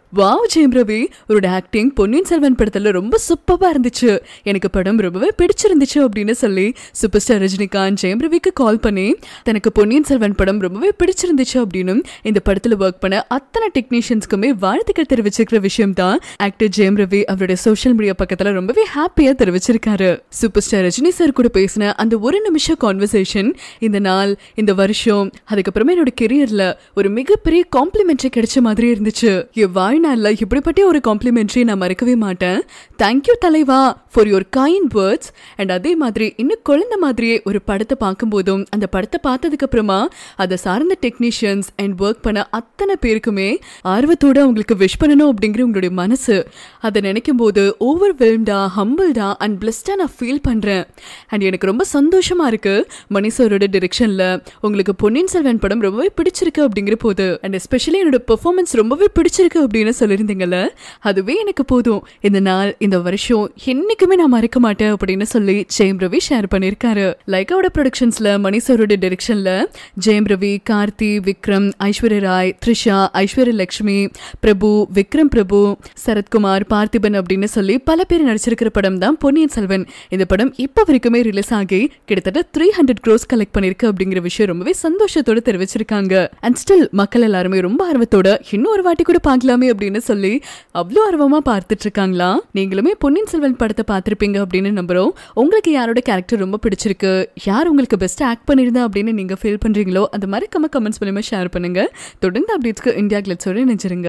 wow ஜெயம் ரவி அவரோட acting பொன்னியின் செல்வன் படத்துல ரொம்ப சூப்பரா இருந்துச்சு எனக்கு படம் ரொம்பவே பிடிச்சிருந்துச்சு அப்படின்னு சொல்லி சூப்பர் ஸ்டார் ரஜினிகாந்த் ஜெயம் ரவிக்கு கால் பண்ணி தனக்கு பொன்னியின் செல்வன் படம் ரொம்பவே பிடிச்சிருந்துச்சு அப்படின்னு இந்த படத்துல ஒர்க் பண்ண அத்தனை டெக்னீஷியன்ஸ்க்குமே வாழ்த்துக்கள் தெரிவிச்சிருக்கிற விஷயம் தான் ஆக்டர் ஜெயம் ரவி அவருடைய சோஷியல் மீடியா பக்கத்துல ரொம்பவே ஹாப்பியா தெரிவிச்சிருக்காரு சூப்பர் ஸ்டார் ரஜினி சார் கூட பேசின அந்த ஒரு நிமிஷம் கான்வர்சேஷன் இந்த நாள் இந்த வருஷம் அதுக்கப்புறமா என்னோட கெரியர்ல ஒரு மிகப்பெரிய காம்ப்ளிமெண்ட்ரி கிடைச்ச மாதிரி இருந்துச்சு என் வாழ்நாள்ல இப்படிப்பட்ட ஒரு காம்ப்ளிமெண்ட்ரி நான் மறக்கவே மாட்டேன் தேங்க்யூ தலைவா for your kind words and அதே மாதிரி இன்னும் குழந்தை மாதிரியே ஒரு படத்தை பார்க்கும்போதும் அந்த படத்தை பார்த்ததுக்கு அப்புறமா அதை சார்ந்த டெக்னீஷியன்ஸ் அண்ட் ஒர்க் பண்ண அத்தனை பேருக்குமே ஆர்வத்தோட அவங்களுக்கு விஷ் பண்ணணும் அப்படிங்கிற உங்களுடைய மனசு அதை நினைக்கும் போது ஓவர் வெல்ம்டா ஹம்பிள்டா அண்ட் பிளஸ்டா நான் ஃபீல் பண்றேன் அண்ட் எனக்கு ரொம்ப சந்தோஷமா இருக்கு மணி சாரோட டிரெக்ஷன்ல உங்களுக்கு பொன்னியின் செல்வன் படம் ரொம்பவே பிடிச்சிருக்கு அப்படிங்கிற போது அண்ட் எஸ்பெஷலி என்னோட பெர்ஃபார்மன்ஸ் ரொம்பவே பிடிச்சிருக்கு அப்படின்னு சொல்லியிருந்தீங்கல்ல அதுவே எனக்கு போதும் இந்த நாள் இந்த வருஷம் என்னைக்குமே நான் மறக்க மாட்டேன் அப்படின்னு சொல்லி ஜெயம் ரவி ஷேர் பண்ணியிருக்காரு லைக்காவோட ப்ரொடக்ஷன்ஸ்ல மணி சாரோட டிரெக்ஷன்ல ஜெயம் ரவி கார்த்தி விக்ரம் ஐஸ்வர்யா ராய் த்ரிஷா ஐஸ்வர்ய லட்சுமி பிரபு விக்ரம் பிரபு சரத்குமார் பார்த்திபன் அப்படின்னு சொல்லி பல பேர் நடிச்சிருக்கிற படம் தான் பொன்னியின் செல்வன் இந்த படம் இப்போ வரைக்குமே ரிலீஸ் ஆகி கிட்டத்தட்ட த்ரீ ஹண்ட்ரட் க்ரோஸ் கலெக்ட் பண்ணிருக்கு அப்படிங்கிற விஷயம் ரொம்பவே சந்தோஷத்தோட தெரிவிச்சிருக்காங்க அண்ட் ஸ்டில் மக்கள் எல்லாருமே ரொம்ப ஆர்வத்தோட இன்னும் ஒரு வாட்டி கூட பார்க்கலாமே அப்படின்னு சொல்லி அவ்வளோ ஆர்வமா பார்த்துட்டு இருக்காங்களா நீங்களுமே பொன்னியின் செல்வன் படத்தை பார்த்திருப்பீங்க அப்படின்னு நம்புறோம் உங்களுக்கு யாரோட கேரக்டர் ரொம்ப பிடிச்சிருக்கு யார் உங்களுக்கு பெஸ்ட் ஆக்ட் பண்ணியிருந்தா அப்படின்னு நீங்க ஃபீல் பண்றீங்களோ அந்த மாதிரி கமெண்ட்ஸ் மூலியமா ஷேர் பண்ணுங்க தொடர்ந்து அப்டேட்ஸ்க்கு இந்தியா கிளட்ஸோட நினைச்சிருங்க